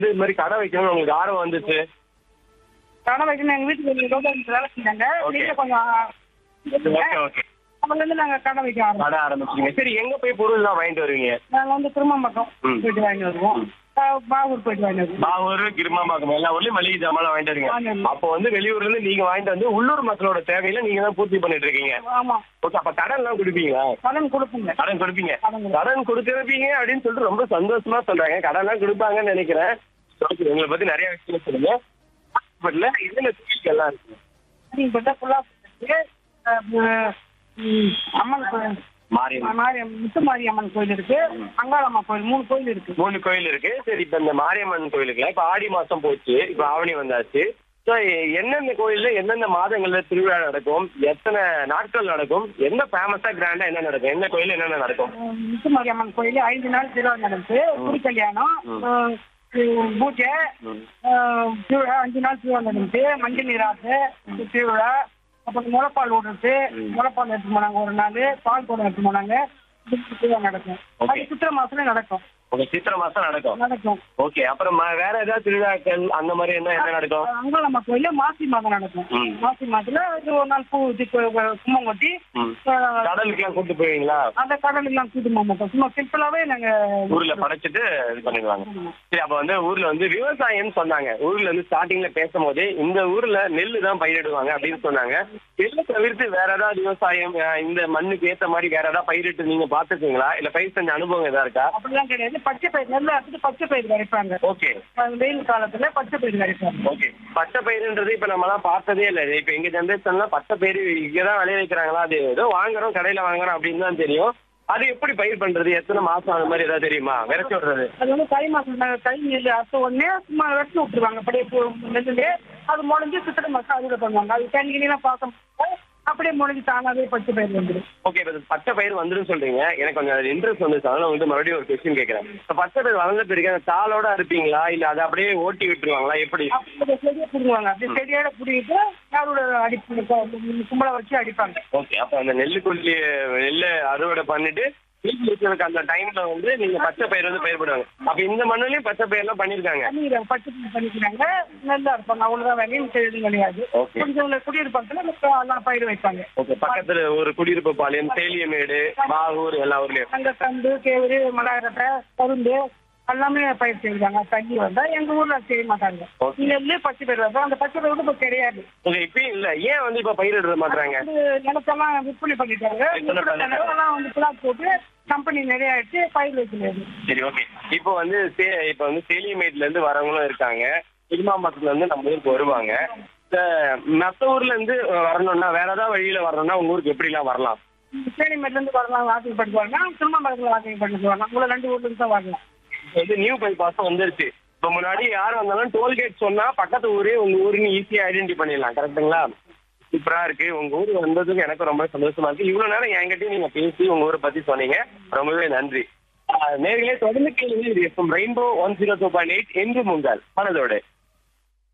இது மாதிரி கடை வைக்கணும்னு உங்களுக்கு ஆர்வம் வந்துச்சு கடை வைக்கணும் எங்க வீட்டுக்கு ரோடு வேலை செஞ்சாங்க Okay. வீட்டுல கொஞ்சம் ஓகே ஓகே அதுல இருந்து நாங்க கடை வைக்க ஆரம்பிச்சோம் கடை ஆரம்பிச்சிங்க சரி எங்க போய் பொருள் எல்லாம் வாங்கிட்டு வருவீங்க நாங்க வந்து திருமம்பக்கம் ம். போயிட்டு வாங்கி வருவோம் அஹ் பாகூர் போயிட்டு வாங்கி வருவோம் பாவூர் கிருமாம்பாக்கம் எல்லா ஊர்லயும் மளிகை ஜாமான் வாங்கிட்டு வாங்கிட்டு வரீங்க வருவோம். அப்போ வந்து வெளியூர்ல இருந்து நீங்க வாங்கிட்டு வந்து உள்ளூர் மக்களோட தேவையில நீங்க தான் பூர்த்தி பண்ணிட்டு இருக்கீங்க ஆமா ஓகே அப்ப கடன் எல்லாம் கொடுப்பீங்களா கடன் கொடுப்பீங்க கடன் கொடுப்பீங்க கடன் கொடுப்போம். கடன் கொடுத்துருப்பீங்க அப்படின்னு சொல்லிட்டு ரொம்ப சந்தோஷமா சொல்றாங்க கடன் எல்லாம் கொடுப்பாங்கன்னு நினைக்கிறேன் ஓகே உங்களை பத்தி நிறைய விஷயம் சொல்லுங்க பட்ல என்னென்ன தொழில்கள் எல்லாம் இருக்கு நீங்க பார்த்தா ஃபுல்லா இருக்கு. அஹ் உம் அம்மன் கோயில் மாரியம்மன் மாரி முத்துமாரி அம்மன் கோயில் இருக்கு அங்காளம்மா கோயில் மூணு கோயில் இருக்கு மூணு கோயில் இருக்கு சரி இப்ப இந்த மாரியம்மன் கோயிலுக்குலாம் இப்ப ஆடி மாசம் போச்சு இப்ப ஆவணி வந்தாச்சு ஸோ எந்தெந்த கோயில்ல எந்தெந்த மாதங்கள்ல திருவிழா நடக்கும் எத்தனை நாட்கள் நடக்கும் எந்த ஃபேமஸா கிராண்டா என்ன நடக்கும் எந்த கோயில்ல என்னென்ன நடக்கும் அஹ் முத்துமாரி அம்மன் கோயில் ஐந்து நாள் திருவிழா நடந்து குடி கல்யாணம் ம். அஹ் உம் பூஜை ம். அஹ் திருவிழா அஞ்சு நாள் திருவிழா நடந்து மஞ்சள் நீராட்டு திருவிழா அப்புறம் முளைப்பால் ஓடுறது முளைப்பால் எடுத்து போனாங்க ஒரு நாள் பால் குடம் எடுத்து போனாங்க இது திருவிழா நடக்கும் Okay. அது சித்திரை மாசத்துல நடக்கும் உங்க சித்திரை மாசம் நடக்கும் நடக்கும் ஓகே அப்புறம் ம- வேற ஏதாவது திருவிழாக்கள் அந்த மாதிரி என்ன என்ன நடக்கும் அங்காளம்மா கோயில மாசி மாதம் நடக்கும் ம். மாசி மாதத்துல இது ஒரு நாள் பூ ஊத்தி கு- கு- கும்பம் கொட்டி ம். அஹ், கடலுக்கு எல்லாம் கூட்டு போவீங்களா அந்த கடல் எல்லாம் கூட்டு போக மாட்டோம் சும்மா சிம்பிளாவே நாங்க ஊர்ல படைச்சிட்டு இது பண்ணிடுவாங்க சரி அப்ப வந்து ஊர்ல வந்து விவசாயம்னு சொன்னாங்க ஊர்ல இருந்து ஸ்டார்டிங்ல பேசும்போது இந்த ஊர்ல நெல்லு தான் பயிரிடுவாங்க அப்படின்னு சொன்னாங்க நெல்லை தவிர்த்து வேற ஏதாவது விவசாயம் அஹ், இந்த மண்ணுக்கு ஏத்த மாதிரி வேற ஏதாவது பயிரிட்டு நீங்க பாத்துருக்கீங்களா இல்ல பயிர் செஞ்ச அனுபவம் ஏதா இருக்கா அப்படிலாம் கிடையாது பச்சை பயிர் நெல்லை அறுத்துட்டு பச்சை பயிர் விளைப்பாங்க ஓகே அது வெயில் காலத்துல பச்சை பயிர் விளைப்பாங்க ஓகே பச்சை பயிர்ன்றது இப்ப நம்ம எல்லாம் பார்த்ததே இல்ல இப்ப எங்க ஜென்ரேஷன்ல பச்சை பயிர் இங்கதான் விளைய வைக்கிறாங்களா அது ஏதோ வாங்குறோம் கடையில வாங்குறோம் அப்படின்னு தான் தெரியும் அது எப்படி பயிர் பண்றது எத்தனை மாசம் அது மாதிரி ஏதாவது தெரியுமா விரைச்சு விடுறது அது வந்து தை மாசம் ந- தை நெல் அறுத்த உடனே சும்மா வெட்டி விட்டுருவாங்க அப்படியே பூ- நெல்லுலே அது முளைஞ்சு சித்திரை மாசம் அறுவடை பண்ணுவாங்க அது தண்ணி கிணிலாம் பார்க்க முடியாது. அப்படியே முளைஞ்சு தானாவே பச்சை பயிர் வந்துடும் ஓகே இப்போ பச்சை பயிர் வந்துடும் சொல்றீங்க எனக்கு கொஞ்சம் இன்ட்ரெஸ்ட் வந்துச்சு அதனால வந்து மறுபடியும் ஒரு கொஸ்டின் கேட்கறேன் இப்போ பச்சை பயிர் வளர்ந்த பிறகு அந்த தாளோட அறுப்பீங்களா இல்ல அதை அப்படியே ஓட்டி விட்டுருவாங்களா எப்படி அப்படி செடியை பிடுங்குவாங்க அப்படி செடியோட பிடிக்கிட்டு யாரோட அடிப்பு கும்பலை வச்சு அடிப்பாங்க ஓகே அப்போ அந்த நெல்லுக்குள்ளி நெல்லை அறுவடை பண்ணிட்டு வீட்டில் இருக்கிறதுக்கு அந்த டைம்ல வந்து நீங்க பச்சை பயிர் வந்து பயிர் பண்ணுவாங்க அப்ப இந்த மண்ணுலயும் பச்சை பயிர்லாம் பண்ணிருக்காங்க பண்ணிக்கிறாங்க பச்சை பயிர் பண்ணிக்கிறாங்க நல்லா இருப்பாங்க அவ்வளவுதான் வேலையும் செடி கிடையாது Okay. கொஞ்சம் குடியிருப்பாங்கல எல்லாம் பயிர் வைப்பாங்க ஓகே பக்கத்துல ஒரு குடியிருப்பு பாளையம் சேலியமேடு பாகூர் எல்லா ஊர்லயும் அங்க கம்பு கேவரு மலாரட்டை கரும்பு எல்லாமே பயிர் செய்வாங்க தண்ணி வந்தா எங்க ஊர்ல செய்ய மாட்டாங்க Okay. நெல்லு பச்சை பயிர் வந்தா அந்த பச்சை பயிர் வந்து இப்ப கிடையாது ஓகே இப்பயும் இல்ல ஏன் வந்து இப்ப பயிரிட மாட்டாங்க வந்து நிலத்தெல்லாம் விற்பனை பண்ணிட்டாங்க விற்பனை பண்ணிட்டாங்க. நிலத்தெல்லாம் வந்து பிளாட் போட்டு கம்பெனி நிறைய ஆயிடுச்சு பயிர் வைக்கிறது சரி ஓகே இப்போ வந்து சே- இப்போ வந்து சேலியமேட்ல இருந்து வரவங்களும் இருக்காங்க திருமாம்பக்கத்துல இருந்து நம்ம ஊருக்கு வருவாங்க இந்த மத்த ஊர்ல இருந்து வரணும்னா வேற ஏதாவது வழியில வரணும்னா உங்க ஊருக்கு எப்படிலாம் வரலாம் சேனிமேட்ல இருந்து வரலாம் வாக்கிங் பண்ணிட்டு வரலாம் திருமணத்துல வாக்கிங் பண்ணிட்டு வரலாம் உங்களை ரெண்டு ஊர்ல இருந்து தான் வரலாம் இப்போ வந்து நியூ பைபாஸும் வந்துருச்சு இப்போ முன்னாடி யார் வந்தாலும் டோல்கேட் சொன்னா பக்கத்து ஊரே உங்க ஊருன்னு ஈஸியா ஐடென்டி பண்ணிடலாம் கரெக்ட்டுங்களா சூப்பரா இருக்கு உங்க ஊர் வந்ததுக்கு எனக்கு ரொம்ப சந்தோஷமா இருக்கு இவ்வளவு நேரம் என்கிட்டயும் நீங்க பேசி உங்க ஊரை பத்தி சொன்னீங்க ரொம்பவே நன்றி ஆஹ் நேர்களே தொடர்ந்து கேளுங்க இது FM rainbow one zero two point eight என்று உங்கள் மனதோடு